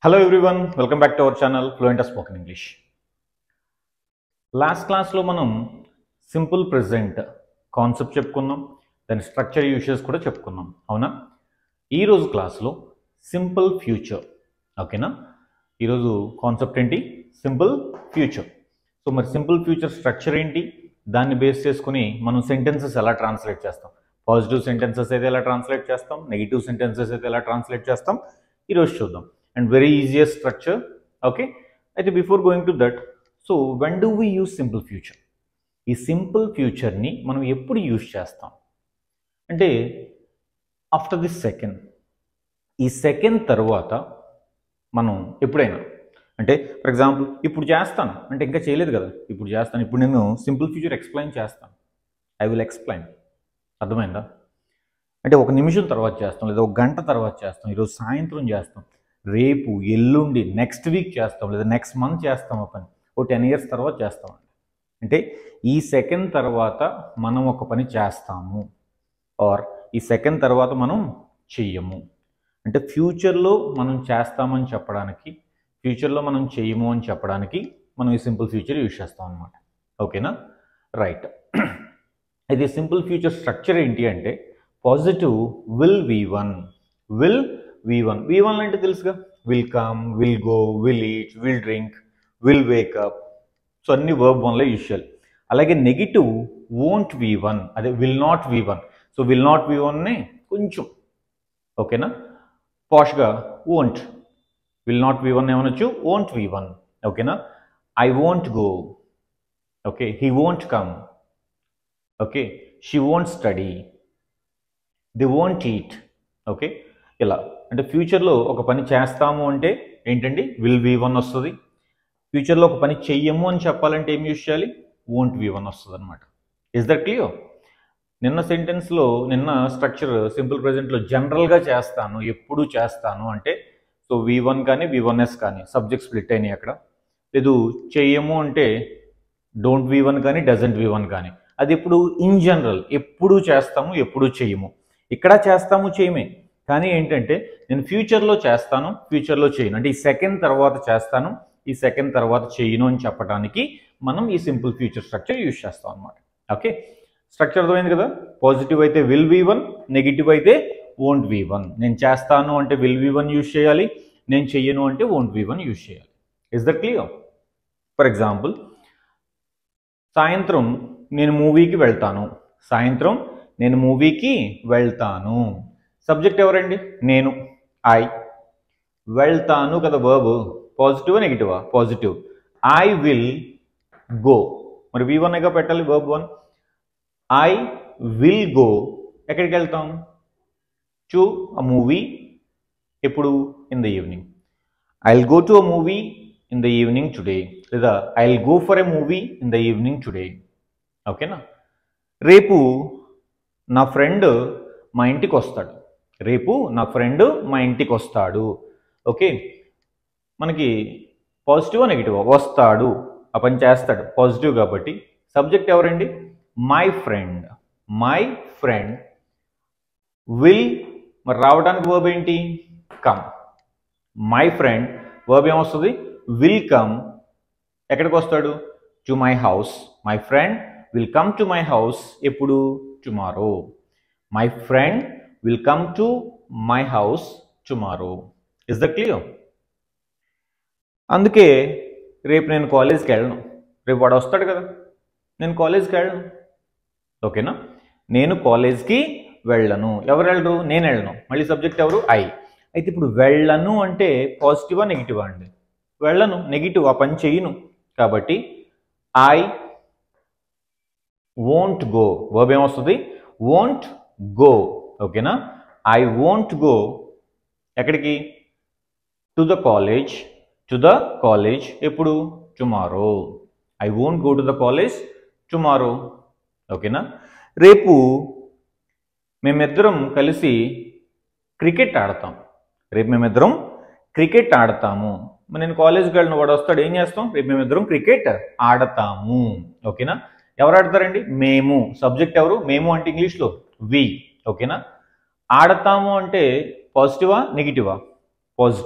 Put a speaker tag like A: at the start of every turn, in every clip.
A: hello everyone welcome back to our channel fluent spoken English last క్లాస్లో మనం simple present concept చెప్పుకున్నాం దాని structure యూషెస్ కూడా చెప్పుకున్నాం అవునా ఈరోజు క్లాస్లో సింపుల్ ఫ్యూచర్ ఓకేనా ఈరోజు కాన్సెప్ట్ ఏంటి సింపుల్ ఫ్యూచర్ సో మరి సింపుల్ ఫ్యూచర్ స్ట్రక్చర్ ఏంటి దాన్ని బేస్ చేసుకుని మనం సెంటెన్సెస్ ఎలా ట్రాన్స్లేట్ చేస్తాం పాజిటివ్ సెంటెన్సెస్ అయితే ఎలా ట్రాన్స్లేట్ చేస్తాం నెగిటివ్ సెంటెన్సెస్ అయితే ఎలా ట్రాన్స్లేట్ చేస్తాం ఈరోజు చూద్దాం and very easiest structure okay అయితే before going to that so when do we use simple future ఈ సింపుల్ ఫ్యూచర్ని మనం ఎప్పుడు యూజ్ చేస్తాం అంటే ఆఫ్టర్ దిస్ సెకండ్ ఈ సెకండ్ తర్వాత మనం ఎప్పుడైనా అంటే ఫర్ ఎగ్జాంపుల్ ఇప్పుడు చేస్తాను అంటే ఇంకా చేయలేదు కదా ఇప్పుడు చేస్తాను ఇప్పుడు నేను సింపుల్ ఫ్యూచర్ ఎక్స్ప్లెయిన్ చేస్తాను ఐ విల్ ఎక్స్ప్లెయిన్ అర్థమైందా అంటే ఒక నిమిషం తర్వాత చేస్తాం లేదా ఒక గంట తర్వాత చేస్తాం ఈరోజు సాయంత్రం చేస్తాం రేపు ఎల్లుండి నెక్స్ట్ వీక్ చేస్తాం లేదా నెక్స్ట్ మంత్ చేస్తాం ఆ పని ఓ టెన్ ఇయర్స్ తర్వాత చేస్తామండి అంటే ఈ సెకండ్ తర్వాత మనం ఒక పని చేస్తాము ఆర్ ఈ సెకండ్ తర్వాత మనం చెయ్యము అంటే ఫ్యూచర్లో మనం చేస్తామని చెప్పడానికి ఫ్యూచర్లో మనం చెయ్యము అని చెప్పడానికి మనం ఈ సింపుల్ ఫ్యూచర్ యూజ్ చేస్తాం అనమాట ఓకేనా రైట్ అయితే సింపుల్ ఫ్యూచర్ స్ట్రక్చర్ ఏంటి అంటే positive will V one will V one V one అంటే తెలుసుగా will come will go will eat will drink will wake up so అన్ని వర్బ్ వన్లో యూజువల్ అలాగే నెగిటివ్ వోంట్ వి వన్ అదే will not V one so will not V వన్ని కొంచెం ఓకేనా పాష్గా won't will not V one ఏమనొచ్చు వోంట్ వి వన్ ఓకేనా I won't go okay he won't come okay she won't study the won't eat okay ఇలా అంటే ఫ్యూచర్లో ఒక పని చేస్తాము అంటే ఏంటండి విల్ వి వన్ వస్తుంది ఫ్యూచర్లో ఒక పని చెయ్యము అని చెప్పాలంటే ఏం యూజ్ చేయాలి వోంట్ వి వన్ వస్తుంది అనమాట ఇస్ దట్ క్లియర్ నిన్న సెంటెన్స్లో నిన్న స్ట్రక్చర్ సింపుల్ ప్రజెంట్లో జనరల్గా చేస్తాను ఎప్పుడు చేస్తాను అంటే సో వి వన్ కానీ వి వన్ ఎస్ కానీ సబ్జెక్ట్ స్ప్లిట్ అయినాయి అక్కడ లేదు చెయ్యము అంటే డోంట్ వి వన్ కానీ డజంట్ వి వన్ కానీ అది ఇప్పుడు ఇన్ జనరల్ ఎప్పుడు చేస్తాము ఎప్పుడు చెయ్యము ఇక్కడ చేస్తాము చేయమే కానీ ఏంటంటే నేను ఫ్యూచర్లో చేస్తాను ఫ్యూచర్లో చేయను అంటే ఈ సెకండ్ తర్వాత చేస్తాను ఈ సెకండ్ తర్వాత చేయను అని చెప్పడానికి మనం ఈ సింపుల్ ఫ్యూచర్ స్ట్రక్చర్ యూజ్ చేస్తాం అనమాట ఓకే స్ట్రక్చర్ అర్థమైంది కదా పాజిటివ్ అయితే విల్ వి వన్ నెగిటివ్ అయితే ఓంట్ వి వన్ నేను చేస్తాను అంటే విల్ వి వన్ యూజ్ చేయాలి నేను చెయ్యను అంటే ఓంట్ వి వన్ యూజ్ చేయాలి is that clear for example సాయంత్రం నేను మూవీకి వెళ్తాను సాయంత్రం నేను మూవీకి వెళ్తాను సబ్జెక్ట్ ఎవరండి నేను ఐ వెళ్తాను కదా వర్బ్ పాజిటివా నెగిటివా పాజిటివ్ ఐ విల్ గో మరి వి వన్గా పెట్టాలి verb one I will go ఎక్కడికి వెళ్తాం టు అ మూవీ ఎప్పుడు in the evening I will go to a movie in the evening today లేదా I will go for a movie in the evening today ఓకేనా రేపు నా friend మా ఇంటికి వస్తాడు రేపు నా ఫ్రెండ్ మా ఇంటికి వస్తాడు ఓకే మనకి పాజిటివా నెగిటివా వస్తాడు ఆ పని చేస్తాడు పాజిటివ్ కాబట్టి సబ్జెక్ట్ ఎవరండి my friend my friend will మరి రావడానికి వర్బ్ ఏంటి కమ్ మై ఫ్రెండ్ వర్బ్ ఏమొస్తుంది విల్ కమ్ ఎక్కడికి వస్తాడు to my house my friend will come to my house ఎప్పుడు tomorrow my friend will come to my house tomorrow is the clear అందుకే రేపు నేను కాలేజ్కి వెళ్ళను రేపు వాడు వస్తాడు కదా నేను కాలేజ్కి వెళ్ళను ఓకేనా నేను కాలేజ్కి వెళ్ళను ఎవరు వెళ్ళరు నేను వెళ్ళను మళ్ళీ సబ్జెక్ట్ ఎవరు ఐ అయితే ఇప్పుడు వెళ్ళను అంటే పాజిటివా నెగిటివా అండి వెళ్ళను నెగిటివ్ ఆ పని చెయ్యను కాబట్టి ఐ వోంట్ గో వర్బ్ ఏమొస్తుంది వోంట్ గో ఓకేనా ఐ వోంట్ గో ఎక్కడికి to the college to the college ఎప్పుడు tomorrow I won't go to the college tomorrow ఓకేనా రేపు మేమిద్దరం కలిసి క్రికెట్ ఆడతాం రేపు మేమిద్దరం క్రికెట్ ఆడతాము మరి నేను కాలేజ్కి వెళ్ళిన వాడు వస్తాడు ఏం చేస్తాం రేపు మేమిద్దరం క్రికెట్ ఆడతాము ఓకేనా ఎవరు ఆడతారండి మేము సబ్జెక్ట్ ఎవరు మేము అంటే ఇంగ్లీష్లో వి ఓకేనా ఆడతాము అంటే పాజిటివా నెగిటివా పాజిటివ్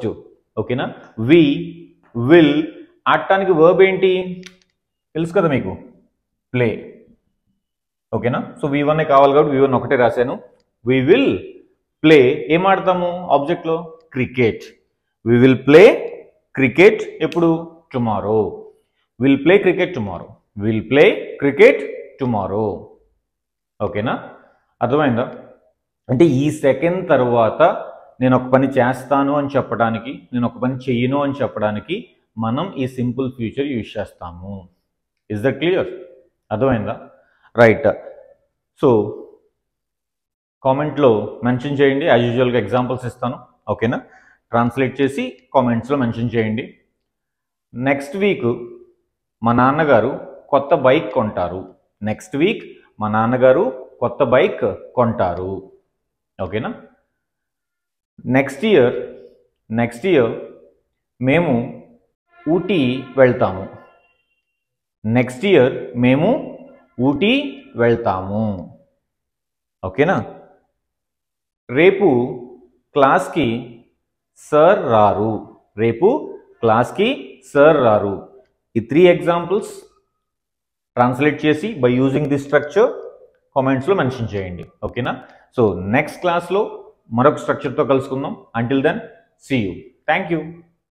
A: ఓకేనా వి విల్ ఆడటానికి వర్బ్ ఏంటి తెలుసు కదా మీకు ప్లే ఓకేనా సో వి వన్ కావాలి కాబట్టి వి వన్ ఒకటే రాశాను వి విల్ ప్లే ఏం ఆడతాము ఆబ్జెక్ట్లో cricket we will play cricket ఎప్పుడు tomorrow will play cricket tomorrow will play cricket tomorrow ఓకేనా అర్థమైందా అంటే ఈ సెకండ్ తర్వాత నేను ఒక పని చేస్తాను అని చెప్పడానికి నేను ఒక పని చెయ్యను అని చెప్పడానికి మనం ఈ సింపుల్ ఫ్యూచర్ యూజ్ చేస్తాము ఇస్ దట్ క్లియర్ అర్థమైందా రైట్ సో కామెంట్లో మెన్షన్ చేయండి యాజ్ యూజువల్గా ఎగ్జాంపుల్స్ ఇస్తాను ఓకేనా ట్రాన్స్లేట్ చేసి కామెంట్స్లో మెన్షన్ చేయండి నెక్స్ట్ వీక్ మా నాన్నగారు కొత్త బైక్ కొంటారు నెక్స్ట్ వీక్ మా నాన్నగారు కొత్త బైక్ కొంటారు ఓకేనా నెక్స్ట్ ఇయర్ నెక్స్ట్ ఇయర్ మేము ఊటీ వెళ్తాము నెక్స్ట్ ఇయర్ మేము ఊటీ వెళ్తాము ఓకేనా రేపు క్లాస్కి సార్ రారు రేపు క్లాస్కి సార్ రారు ఈ త్రీ ఎగ్జాంపుల్స్ ట్రాన్స్లేట్ చేసి బై యూజింగ్ ది స్ట్రక్చర్ కామెంట్స్లో మెన్షన్ చేయండి ఓకేనా సో నెక్స్ట్ క్లాస్లో మరొక స్ట్రక్చర్తో కలుసుకుందాం until then see you thank you